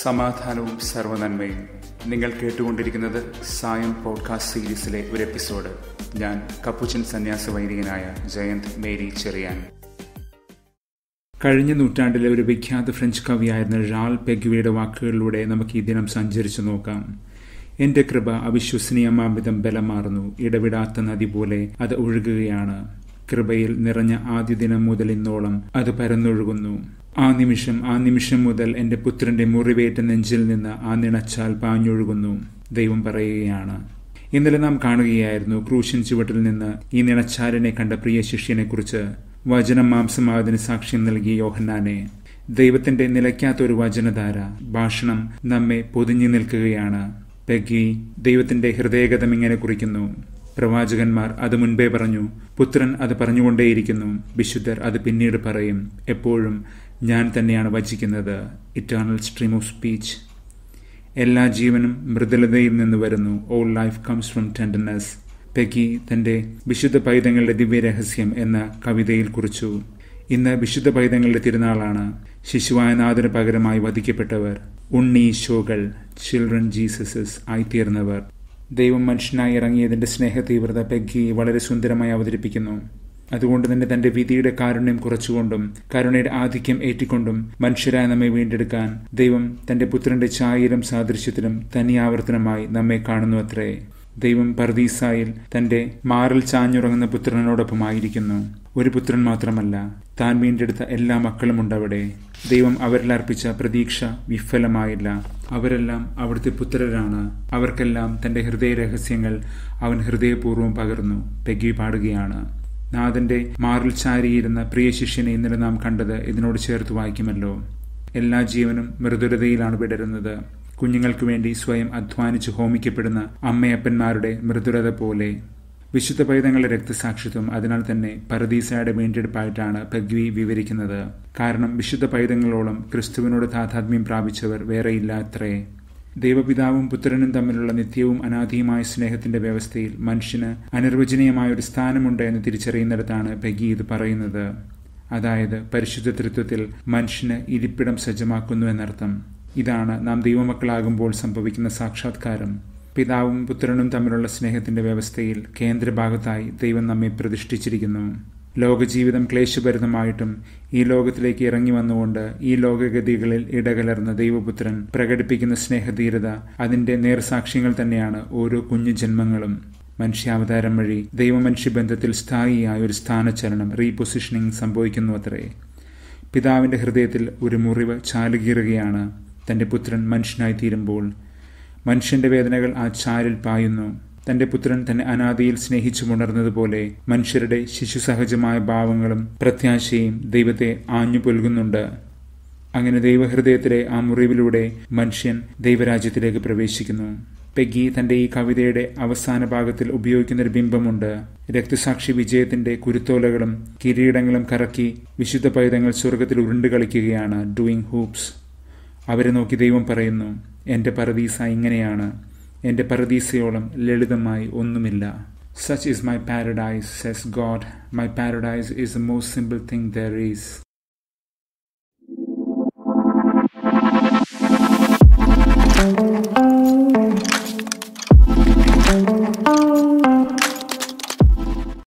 സമാധാനവും സർവനന്മയും നിങ്ങൾ കേട്ടുകൊണ്ടിരിക്കുന്നത് സായം പോഡ്കാസ്റ്റ് സീരീസിലെ ഒരു എപ്പിസോഡ് ഞാൻ കപ്പുച്ചൻ സന്യാസ വൈദികനായ ജയന്ത് മേരി ചെറിയാൻ കഴിഞ്ഞ നൂറ്റാണ്ടിലെ ഒരു വിഖ്യാത ഫ്രഞ്ച് കവിയായിരുന്ന ഴാൾ പെഗ്വിയുടെ വാക്കുകളിലൂടെ നമുക്ക് ഈ ദിനം സഞ്ചരിച്ചു നോക്കാം എന്റെ കൃപ അവിശ്വസനീയമാവിധം ബലമാർന്നു ഇടവിടാത്ത നദി പോലെ അത് ഒഴുകുകയാണ് കൃപയിൽ നിറഞ്ഞ ആദ്യ ദിനം മുതൽ ഇന്നോളം അത് പരന്നൊഴുകുന്നു ആ നിമിഷം ആ നിമിഷം മുതൽ എന്റെ പുത്രന്റെ മുറിവേറ്റ നെഞ്ചിൽ നിന്ന് ആ നിണച്ചാൽ പാഞ്ഞൊഴുകുന്നു ദൈവം പറയുകയാണ് ഇന്നലെ നാം കാണുകയായിരുന്നു ക്രൂശൻ ചുവട്ടിൽ നിന്ന് ഈ നിണച്ചാലിനെ കണ്ട പ്രിയ ശിഷ്യനെക്കുറിച്ച് വചനം മാംസമായതിന് സാക്ഷ്യം നൽകിയ യോഹന്നാനെ ദൈവത്തിന്റെ നിലയ്ക്കാത്തൊരു വചനധാര ഭാഷണം നമ്മെ പൊതിഞ്ഞു നിൽക്കുകയാണ് പെഗി ദൈവത്തിന്റെ ഹൃദയഗതം ഇങ്ങനെ കുറിക്കുന്നു പ്രവാചകന്മാർ അത് മുൻപേ പറഞ്ഞു പുത്രൻ അത് പറഞ്ഞുകൊണ്ടേയിരിക്കുന്നു വിശുദ്ധർ അത് പിന്നീട് പറയും എപ്പോഴും ഞാൻ തന്നെയാണ് വചിക്കുന്നത് ഇറ്റേണൽ സ്ട്രീം ഓഫ് സ്പീച്ച് എല്ലാ ജീവനും മൃദുലതയിൽ നിന്ന് വരുന്നു all life comes from tenderness Peggy തന്റെ വിശുദ്ധ പൈതങ്ങളുടെ ദിവ്യരഹസ്യം എന്ന കവിതയിൽ കുറിച്ചു ഇന്ന് വിശുദ്ധ പൈതങ്ങളുടെ തിരുനാളാണ് ശിശുവായ നാഥന് പകരമായി വധിക്കപ്പെട്ടവർ ഉണ്ണി ഷോകൾ ചിൽഡ്രൻ ജീസസസ് ആയിത്തീർന്നവർ ദൈവം മനുഷ്യനായി ഇറങ്ങിയതിന്റെ സ്നേഹ തീവ്രത പെഗ്ഗി വളരെ സുന്ദരമായി അവതരിപ്പിക്കുന്നു അതുകൊണ്ട് തന്നെ തന്റെ വിധിയുടെ കാരുണ്യം കുറച്ചുകൊണ്ടും കരുണയുടെ ആധിക്യം ഏറ്റിക്കൊണ്ടും മനുഷ്യരായ നമ്മെ വീണ്ടെടുക്കാൻ ദൈവം തന്റെ പുത്രന്റെ ചായയിലും സാദൃശ്യത്തിലും തനിയാവർത്തനമായി നമ്മെ കാണുന്നു അത്രേ ദൈവം പർദീസായിൽ തന്റെ മാറിൽ ചാഞ്ഞുറങ്ങുന്ന പുത്രനോടൊപ്പമായിരിക്കുന്നു ഒരു പുത്രൻ മാത്രമല്ല താൻ വീണ്ടെടുത്ത എല്ലാ മക്കളും ഉണ്ടവിടെ ദൈവം അവരിൽ അർപ്പിച്ച പ്രതീക്ഷ വിഫലമായില്ല അവരെല്ലാം അവിടുത്തെ പുത്രരാണ് അവർക്കെല്ലാം തന്റെ ഹൃദയ രഹസ്യങ്ങൾ അവൻ ഹൃദയപൂർവ്വം പകർന്നു പെഗി പാടുകയാണ് നാഥന്റെ മാറിൽ ചാരിയിരുന്ന പ്രിയ ശിഷ്യനെ ഇന്നലെ നാം കണ്ടത് ഇതിനോട് ചേർത്ത് വായിക്കുമല്ലോ എല്ലാ ജീവനും മൃദുരതയിലാണ് വിടരുന്നത് കുഞ്ഞുങ്ങൾക്ക് വേണ്ടി സ്വയം അധ്വാനിച്ച് ഹോമിക്കപ്പെടുന്ന അമ്മയപ്പന്മാരുടെ മൃദുരത പോലെ വിശുദ്ധ പൈതങ്ങളുടെ രക്തസാക്ഷിത്വം അതിനാൽ തന്നെ പരദീസയുടെ വീണ്ടെടുപ്പായിട്ടാണ് ഭഗ്വി വിവരിക്കുന്നത് കാരണം വിശുദ്ധ പൈതങ്ങളോളം ക്രിസ്തുവിനോട് താതാത്മ്യം പ്രാപിച്ചവർ വേറെയില്ല അത്രേ ദൈവപിതാവും പുത്രനും തമ്മിലുള്ള നിത്യവും അനാദിയുമായ സ്നേഹത്തിന്റെ വ്യവസ്ഥയിൽ മനുഷ്യന് അനിർവചനീയമായ ഒരു സ്ഥാനമുണ്ട് എന്ന് തിരിച്ചറിയുന്നിടത്താണ് ഭഗി ഇത് പറയുന്നത് അതായത് പരിശുദ്ധ തൃത്വത്തിൽ മനുഷ്യന് ഇരിപ്പിടം സജ്ജമാക്കുന്നു എന്നർത്ഥം ഇതാണ് നാം ദൈവമക്കളാകുമ്പോൾ സംഭവിക്കുന്ന സാക്ഷാത്കാരം പിതാവും പുത്രനും തമ്മിലുള്ള സ്നേഹത്തിന്റെ വ്യവസ്ഥയിൽ കേന്ദ്രഭാഗത്തായി ദൈവം നമ്മെ പ്രതിഷ്ഠിച്ചിരിക്കുന്നു ലോകജീവിതം ക്ലേശഭരിതമായിട്ടും ഈ ലോകത്തിലേക്ക് ഇറങ്ങി വന്നുകൊണ്ട് ഈ ലോകഗതികളിൽ ഇടകലർന്ന ദൈവപുത്രൻ പ്രകടിപ്പിക്കുന്ന സ്നേഹധീരത അതിന്റെ നേർസാക്ഷ്യങ്ങൾ തന്നെയാണ് ഓരോ കുഞ്ഞു ജന്മങ്ങളും മനുഷ്യാവതാരം വഴി ദൈവമനുഷ്യ ബന്ധത്തിൽ സ്ഥായിയായ ഒരു സ്ഥാനചലനം റീപൊസിഷനിങ് സംഭവിക്കുന്നു അത്രേ പിതാവിന്റെ ഹൃദയത്തിൽ ഒരു മുറിവ് ചാലുകീറുകയാണ് തന്റെ പുത്രൻ മനുഷ്യനായി തീരുമ്പോൾ മനുഷ്യന്റെ വേദനകൾ ആ ചാലിൽ പായുന്നു തന്റെ പുത്രൻ തന്നെ അനാദിയിൽ സ്നേഹിച്ചുമുണർന്നതുപോലെ മനുഷ്യരുടെ ശിശുസഹജമായ ഭാവങ്ങളും പ്രത്യാശയും ദൈവത്തെ ആഞ്ഞു പൊൽകുന്നുണ്ട് അങ്ങനെ ദൈവഹൃദയത്തിലെ ആ മുറിവിലൂടെ മനുഷ്യൻ ദൈവരാജ്യത്തിലേക്ക് പ്രവേശിക്കുന്നു പെഗി തന്റെ ഈ കവിതയുടെ അവസാന ഭാഗത്തിൽ ഉപയോഗിക്കുന്ന ഒരു ബിംബമുണ്ട് രക്തസാക്ഷി വിജയത്തിന്റെ കുരുത്തോലകളും കിരീടങ്ങളും കറക്കി വിശുദ്ധ പൈതങ്ങൾ സ്വർഗത്തിൽ ഉരുണ്ടു കളിക്കുകയാണ് ഡൂയിങ് ഹൂപ്സ് അവരെ നോക്കി ദൈവം പറയുന്നു എന്റെ പരദീസ ഇങ്ങനെയാണ് എന്റെ പരദീസയോളം ലളിതമായി ഒന്നുമില്ല such is my paradise says God my paradise is the most simple thing there is thank you